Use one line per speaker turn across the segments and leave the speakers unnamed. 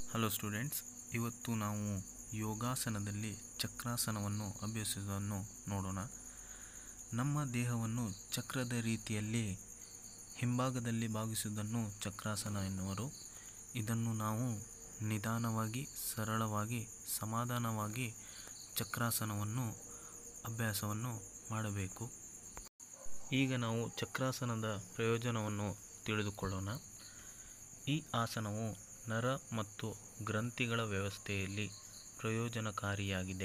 hello students ಇವತ್ತು ನಾವು ಯೋಗಾಸನದಲ್ಲಿ ಚಕ್ರಾಸನವನ್ನು ಅಭ್ಯಸಿಸುವುದನ್ನು ನೋಡೋಣ ನಮ್ಮ ದೇಹವನ್ನು ಚಕ್ರದ ರೀತಿಯಲ್ಲಿ ಹಿಂಭಾಗದಲ್ಲಿ ಭಾಗಿಸುವುದನ್ನು ಚಕ್ರಾಸನ ಎನ್ನುವರು ಇದನ್ನು ನಾವು ನಿಧಾನವಾಗಿ ಸರಳವಾಗಿ ಸಮಾಧಾನವಾಗಿ ಚಕ್ರಾಸನವನ್ನು ಅಭ್ಯಾಸವನ್ನು ಮಾಡಬೇಕು ಈಗ ನಾವು ಚಕ್ರಾಸನದ ಪ್ರಯೋಜನವನ್ನು ತಿಳಿದುಕೊಳ್ಳೋಣ ಈ ಆಸನವು ನರ ಮತ್ತು ಗ್ರಂಥಿಗಳ ವ್ಯವಸ್ಥೆಯಲ್ಲಿ ಪ್ರಯೋಜನಕಾರಿಯಾಗಿದೆ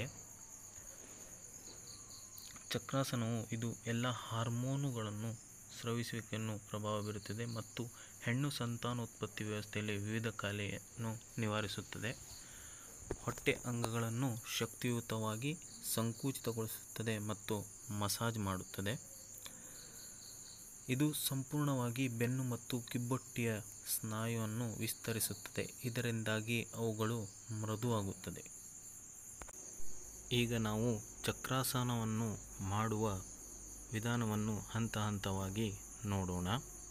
ಚಕ್ರಾಸನವು ಇದು ಎಲ್ಲ ಹಾರ್ಮೋನುಗಳನ್ನು ಸ್ರವಿಸುವಿಕೆಯನ್ನು ಪ್ರಭಾವ ಬೀರುತ್ತದೆ ಮತ್ತು ಹೆಣ್ಣು ಸಂತಾನೋತ್ಪತ್ತಿ ವ್ಯವಸ್ಥೆಯಲ್ಲಿ ವಿವಿಧ ಕಾಯಿಲೆಯನ್ನು ನಿವಾರಿಸುತ್ತದೆ ಹೊಟ್ಟೆ ಅಂಗಗಳನ್ನು ಶಕ್ತಿಯುತವಾಗಿ ಸಂಕುಚಿತಗೊಳಿಸುತ್ತದೆ ಮತ್ತು ಮಸಾಜ್ ಮಾಡುತ್ತದೆ ಇದು ಸಂಪೂರ್ಣವಾಗಿ ಬೆನ್ನು ಮತ್ತು ಕಿಬ್ಬೊಟ್ಟೆಯ ಸ್ನಾಯುವನ್ನು ವಿಸ್ತರಿಸುತ್ತದೆ ಇದರಿಂದಾಗಿ ಅವುಗಳು ಮೃದುವಾಗುತ್ತದೆ ಈಗ ನಾವು ಚಕ್ರಾಸನವನ್ನು ಮಾಡುವ ವಿಧಾನವನ್ನು ಹಂತ ಹಂತವಾಗಿ ನೋಡೋಣ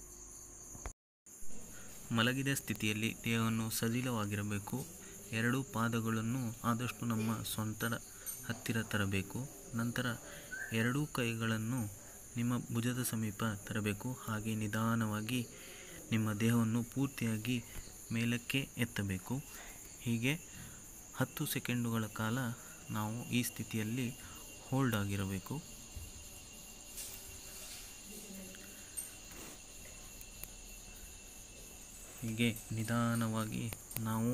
ಮಲಗಿದ ಸ್ಥಿತಿಯಲ್ಲಿ ದೇಹವನ್ನು ಸಡಿಲವಾಗಿರಬೇಕು ಎರಡೂ ಪಾದಗಳನ್ನು ಆದಷ್ಟು ನಮ್ಮ ಸೊಂಟದ ಹತ್ತಿರ ತರಬೇಕು ನಂತರ ಎರಡೂ ಕೈಗಳನ್ನು ನಿಮ್ಮ ಭುಜದ ಸಮೀಪ ತರಬೇಕು ಹಾಗೆ ನಿಧಾನವಾಗಿ ನಿಮ್ಮ ದೇಹವನ್ನು ಪೂರ್ತಿಯಾಗಿ ಮೇಲಕ್ಕೆ ಎತ್ತಬೇಕು ಹೀಗೆ ಹತ್ತು ಸೆಕೆಂಡುಗಳ ಕಾಲ ನಾವು ಈ ಸ್ಥಿತಿಯಲ್ಲಿ ಹೋಲ್ಡ್ ಆಗಿರಬೇಕು ಹೀಗೆ ನಿಧಾನವಾಗಿ ನಾವು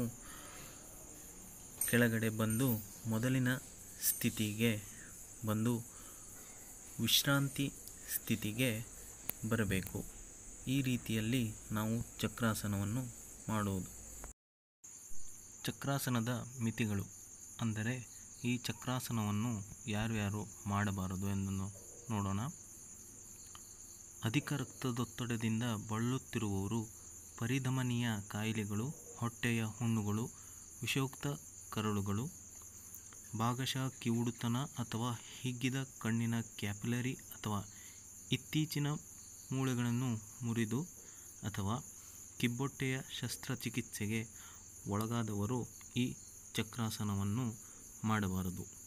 ಕೆಳಗಡೆ ಬಂದು ಮೊದಲಿನ ಸ್ಥಿತಿಗೆ ಬಂದು ವಿಶ್ರಾಂತಿ ಸ್ಥಿತಿಗೆ ಬರಬೇಕು ಈ ರೀತಿಯಲ್ಲಿ ನಾವು ಚಕ್ರಾಸನವನ್ನು ಮಾಡುವುದು ಚಕ್ರಾಸನದ ಮಿತಿಗಳು ಅಂದರೆ ಈ ಚಕ್ರಾಸನವನ್ನು ಯಾರ್ಯಾರು ಮಾಡಬಾರದು ಎಂದನ್ನು ನೋಡೋಣ ಅಧಿಕ ರಕ್ತದೊತ್ತಡದಿಂದ ಬಳಲುತ್ತಿರುವವರು ಪರಿಧಮನಿಯ ಕಾಯಿಲೆಗಳು ಹೊಟ್ಟೆಯ ಹುಣ್ಣುಗಳು ವಿಷಯುಕ್ತ ಕರಳುಗಳು ಭಾಗಶಃ ಕಿವುಡುತನ ಅಥವಾ ಹಿಗ್ಗಿದ ಕಣ್ಣಿನ ಕ್ಯಾಪಿಲರಿ ಅಥವಾ ಇತ್ತೀಚಿನ ಮೂಳೆಗಳನ್ನು ಮುರಿದು ಅಥವಾ ಕಿಬ್ಬೊಟ್ಟೆಯ ಶಸ್ತ್ರಚಿಕಿತ್ಸೆಗೆ ಒಳಗಾದವರು ಈ ಚಕ್ರಾಸನವನ್ನು ಮಾಡಬಾರದು